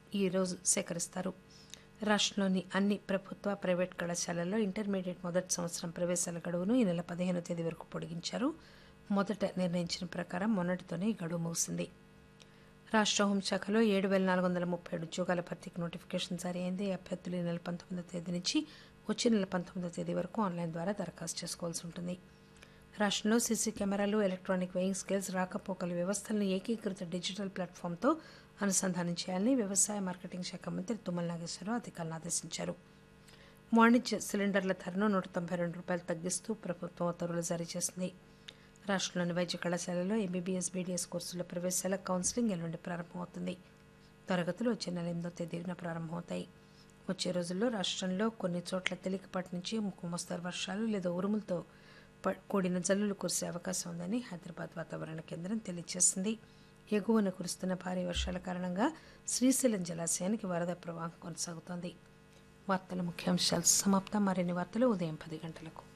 ఈరోజు సేకరిస్తారు రాష్ట్రంలోని అన్ని ప్రభుత్వ ప్రైవేట్ కళాశాలల్లో ఇంటర్మీడియట్ మొదటి సంవత్సరం ప్రవేశాల గడువును ఈ నెల పదిహేనో తేదీ వరకు పొడిగించారు మొదట నిర్ణయించిన ప్రకారం మొన్నటితోనే ఈ గడువు ముగిసింది రాష్ట్ర హోంశాఖలో ఏడు వేల నాలుగు వందల ముప్పై ఏడు ఉద్యోగాల భర్తీకి నోటిఫికేషన్ జారీ అయింది అభ్యర్థులు ఈ నెల పంతొమ్మిదో తేదీ నుంచి వచ్చే నెల పంతొమ్మిదో తేదీ వరకు ఆన్లైన్ ద్వారా దరఖాస్తు చేసుకోవాల్సి ఉంటుంది రాష్ట్రంలో సీసీ కెమెరాలు ఎలక్ట్రానిక్ వెయింగ్ స్కేల్స్ రాకపోకల వ్యవస్థలను ఏకీకృత డిజిటల్ ప్లాట్ఫామ్తో అనుసంధానం చేయాలని వ్యవసాయ మార్కెటింగ్ శాఖ మంత్రి తుమ్మల నాగేశ్వరరావు అధికారులను ఆదేశించారు వాణిజ్య సిలిండర్ల ధరను నూట తొంభై రెండు రూపాయలు తగ్గిస్తూ ప్రభుత్వం ఉత్తర్వులు జారీ చేసింది రాష్ట్రంలోని వైద్య కళాశాలలో ఎంబీబీఎస్ బీడీఎస్ కోర్సుల ప్రవేశాల కౌన్సిలింగ్ ఎల్లుండి ప్రారంభమవుతుంది తరగతులు వచ్చే నెల ఎనిమిదో తేదీన ప్రారంభమవుతాయి వచ్చే రోజుల్లో రాష్ట్రంలో కొన్ని చోట్ల తేలికపాటి నుంచి మోస్తరు వర్షాలు లేదా ఉరుములతో ప- కూడిన జల్లులు కురిసే అవకాశం ఉందని హైదరాబాద్ వాతావరణ కేంద్రం తెలియజేసింది ఎగువన కురుస్తున్న భారీ వర్షాల కారణంగా శ్రీశైలం జలాశయానికి వరద ప్రవాహం కొనసాగుతోంది వార్తల ముఖ్యాంశాలు సమాప్తం మరిన్ని వార్తలు ఉదయం పది గంటలకు